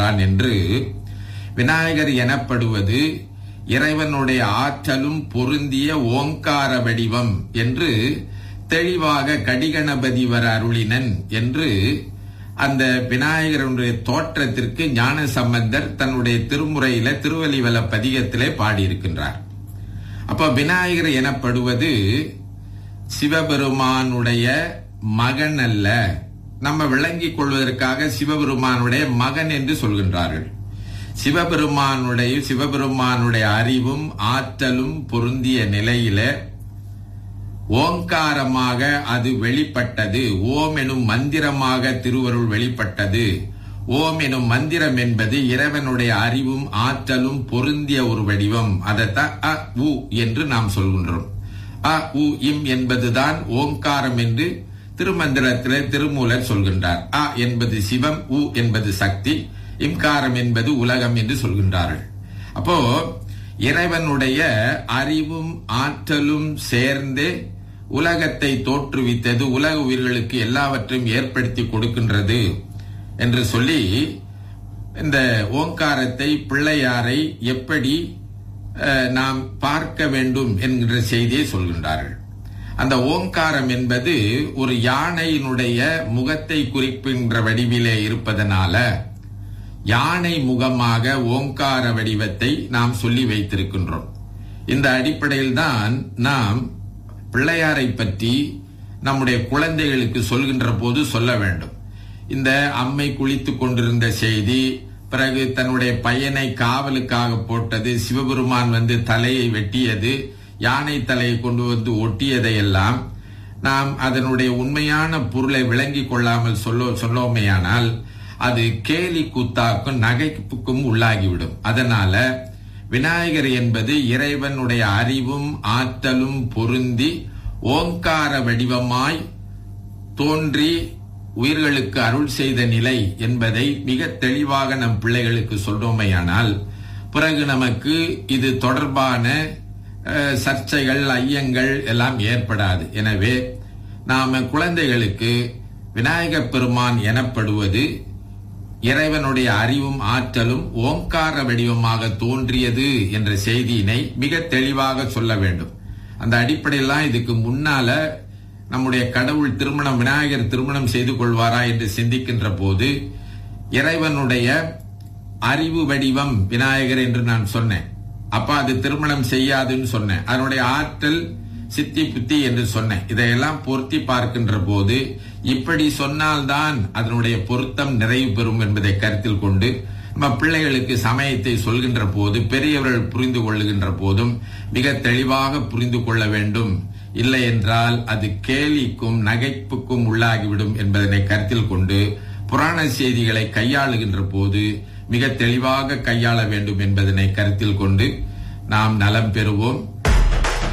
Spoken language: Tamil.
சொல்கின்றான் என்று விநாயகர் எனப்படுவது இறைவனுடைய ஆற்றலும் பொருந்திய ஓங்கார வடிவம் என்று தெளிவாக கடிகணபதிவர் அருளினன் என்று அந்த விநாயகருடைய தோற்றத்திற்கு ஞான சம்பந்தர் தன்னுடைய திருமுறையில திருவலிவல பதிகத்திலே பாடியிருக்கின்றார் அப்ப விநாயகர் எனப்படுவது சிவபெருமானுடைய மகன் அல்ல நம்ம விளங்கிக் கொள்வதற்காக சிவபெருமானுடைய மகன் என்று சொல்கின்றார்கள் சிவபெருமானுடைய சிவபெருமானுடைய அறிவும் ஆற்றலும் பொருந்திய நிலையில ஓங்காரமாக அது வெளிப்பட்டது ஓம் எனும் மந்திரமாக திருவருள் வெளிப்பட்டது ஓம் எனும் மந்திரம் என்பது இறைவனுடைய அறிவும் ஆற்றலும் பொருந்திய ஒரு வடிவம் அதைத்தான் அ உ என்று நாம் சொல்கின்றோம் அ உ இம் என்பதுதான் ஓங்காரம் என்று திருமந்திரத்திலே திருமூலர் சொல்கின்றார் அ என்பது சிவம் உ என்பது சக்தி இம்காரம் என்பது உலகம் என்று சொல்கின்றார்கள் அப்போ இறைவனுடைய அறிவும் ஆற்றலும் சேர்ந்து உலகத்தை தோற்றுவித்தது உலக உயிர்களுக்கு எல்லாவற்றையும் ஏற்படுத்தி கொடுக்கின்றது என்று சொல்லி இந்த ஓங்காரத்தை பிள்ளையாரை எப்படி நாம் பார்க்க வேண்டும் என்கின்ற செய்தியை சொல்கின்றார்கள் அந்த ஓங்காரம் என்பது ஒரு யானையினுடைய முகத்தை குறிப்பின்ற வடிவிலே இருப்பதனால யானை முகமாக ஓங்கார வடிவத்தை நாம் சொல்லி வைத்திருக்கின்றோம் இந்த அடிப்படையில் தான் நாம் பிள்ளையாரை பற்றி நம்முடைய குழந்தைகளுக்கு சொல்கின்ற போது சொல்ல வேண்டும் இந்த அம்மை குளித்து கொண்டிருந்த செய்தி பிறகு தன்னுடைய பையனை காவலுக்காக போட்டது சிவபெருமான் வந்து தலையை வெட்டியது யானை தலையை கொண்டு வந்து ஒட்டியதையெல்லாம் நாம் அதனுடைய உண்மையான பொருளை விளங்கிக் கொள்ளாமல் சொல்ல சொல்லோமையானால் அது கேலி கூத்தாக்கும் நகைப்புக்கும் உள்ளாகிவிடும் அதனால விநாயகர் என்பது இறைவனுடைய அறிவும் ஆற்றலும் பொருந்தி ஓங்கார வடிவமாய் தோன்றி உயிர்களுக்கு அருள் செய்த நிலை என்பதை மிக தெளிவாக நம் பிள்ளைகளுக்கு சொல்றோமையானால் பிறகு நமக்கு இது தொடர்பான சர்ச்சைகள் ஐயங்கள் எல்லாம் ஏற்படாது எனவே நாம குழந்தைகளுக்கு விநாயக பெருமான் எனப்படுவது இறைவனுடைய அறிவும் ஆற்றலும் ஓங்கார வடிவமாக தோன்றியது என்ற செய்தியினை மிக தெளிவாக சொல்ல வேண்டும் அந்த அடிப்படையெல்லாம் இதுக்கு முன்னால நம்முடைய கடவுள் திருமணம் விநாயகர் திருமணம் செய்து கொள்வாரா என்று சிந்திக்கின்ற போது இறைவனுடைய அறிவு வடிவம் விநாயகர் என்று நான் சொன்னேன் அப்ப அது திருமணம் செய்யாதுன்னு சொன்னேன் அதனுடைய ஆற்றல் சித்தி புத்தி என்று சொன்னேன் இதையெல்லாம் பொருத்தி பார்க்கின்ற போது இப்படி சொன்னால்தான் அதனுடைய பொருத்தம் நிறைவு பெறும் என்பதை கருத்தில் கொண்டு நம்ம பிள்ளைகளுக்கு சமயத்தை சொல்கின்ற போது பெரியவர்கள் புரிந்து கொள்ளுகின்ற போதும் மிக தெளிவாக புரிந்து கொள்ள வேண்டும் இல்லை என்றால் அது கேலிக்கும் நகைப்புக்கும் உள்ளாகிவிடும் என்பதனை கருத்தில் கொண்டு புராண செய்திகளை கையாளுகின்ற போது மிக தெளிவாக கையாள வேண்டும் என்பதனை கருத்தில் கொண்டு நாம் நலம் பெறுவோம்